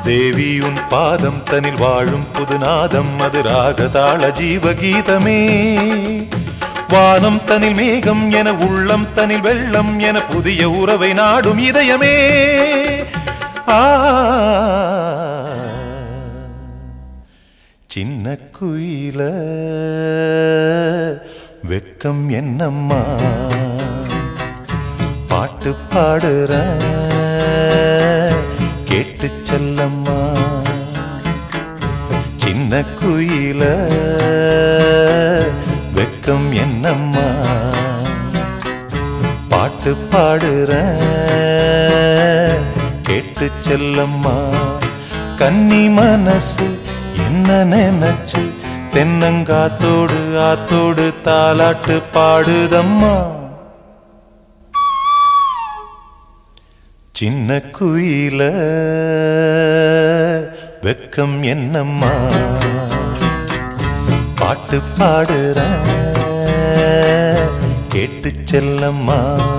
தேவி உன் பாதம் தனில் வாழும் புதுநாதம் அது ராகதாள ஜீவகீதமே வானம் தனில் மேகம் என உள்ளம் தனில் வெள்ளம் என புதிய உறவை நாடும் இதயமே ஆ சின்ன குயில வெக்கம் என்னம்மா பாட்டு பாடுற கேட்டு செல்லம்மா சின்ன குயில வெக்கம் என்னம்மா பாட்டு பாடுற கேட்டு செல்லம்மா கன்னி மனசு என்ன நினைச்சு தென்னங்காத்தோடு ஆத்தோடு தாலாட்டு பாடுதம்மா சின்ன குயில வெக்கம் என்னம்மா பாட்டு பாடுற கேட்டு செல்லம்மா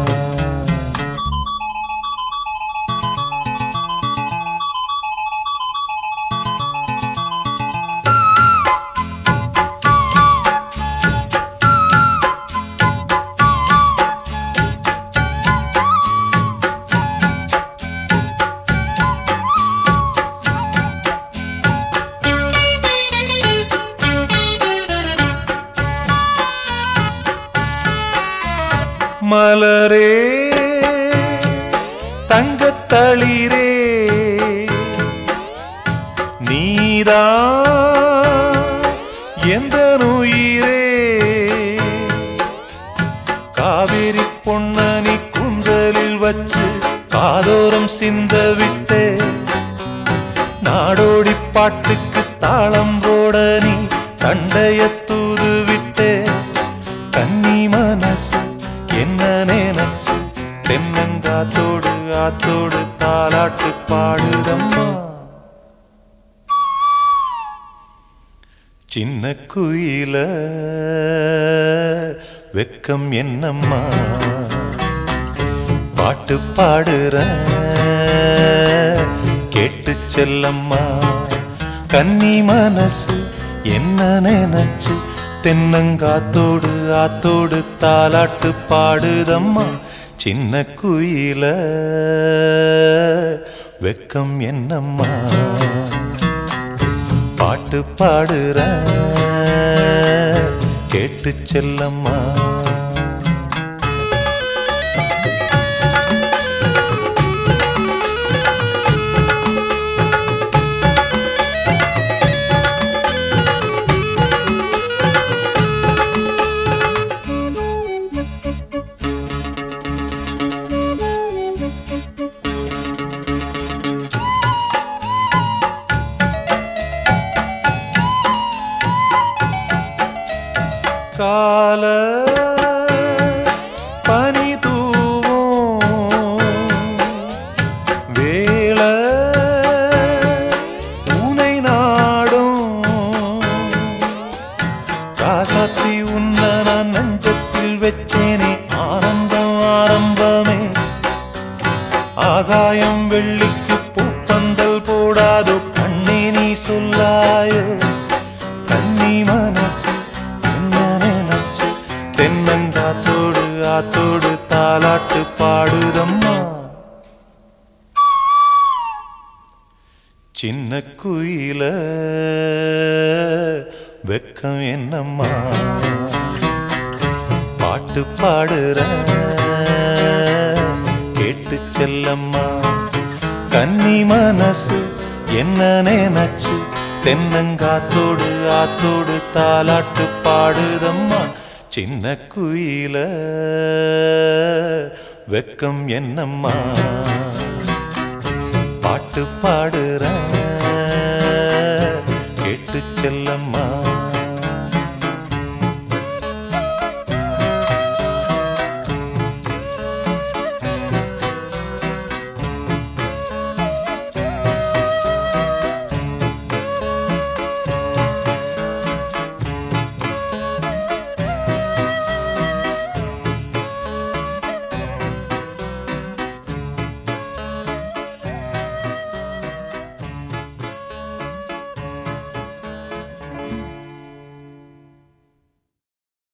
மலரே தங்கத்தளிரே நீதா எந்த உயிரே காவிரி பொன்னனி குந்தலில் வச்சு காதோரம் சிந்த விட்டே நாடோடி பாட்டுக்கு தாளம் போட நீ தண்டைய தூது விட்டே கன்னி மனசு என்ன நினைச்சு தென்னங்காத்தோடு ஆத்தோடு தாலாட்டு பாடுதம்மா சின்ன குயில வெக்கம் என்னம்மா பாட்டு பாடுற கேட்டு செல்லம்மா கன்னி மனசு என்ன நினைச்சு தென்னங்காத்தோடு ஆத்தோடு தாலாட்டு பாடுதம்மா சின்ன குயில வெக்கம் என்னம்மா பாட்டு பாடுற கேட்டு செல்லம்மா கால பனி தூவும் வேள உனை நாடும் ராசாத்தி உன்ன நான் நெஞ்சத்தில் வச்சேனே ஆனந்தம் ஆரம்பமே ஆகாயம் வெள்ளிக்கு பூப்பந்தல் போடாதோ கண்ணே நீ சொல்லாயோ கண்ணி மனசு என்ன நினைச்சு தென்னங்காத்தோடு ஆத்தோடு தாலாட்டு பாடுதம்மா சின்ன குயில வெக்கம் என்னம்மா பாட்டு பாடுற கேட்டு செல்லம்மா கன்னி மனசு என்ன நினைச்சு தென்னங்காத்தோடு ஆத்தோடு தாலாட்டு பாடுதம்மா சின்ன குயில வெக்கம் என்னம்மா பாட்டு பாடுற கேட்டு செல்லம்மா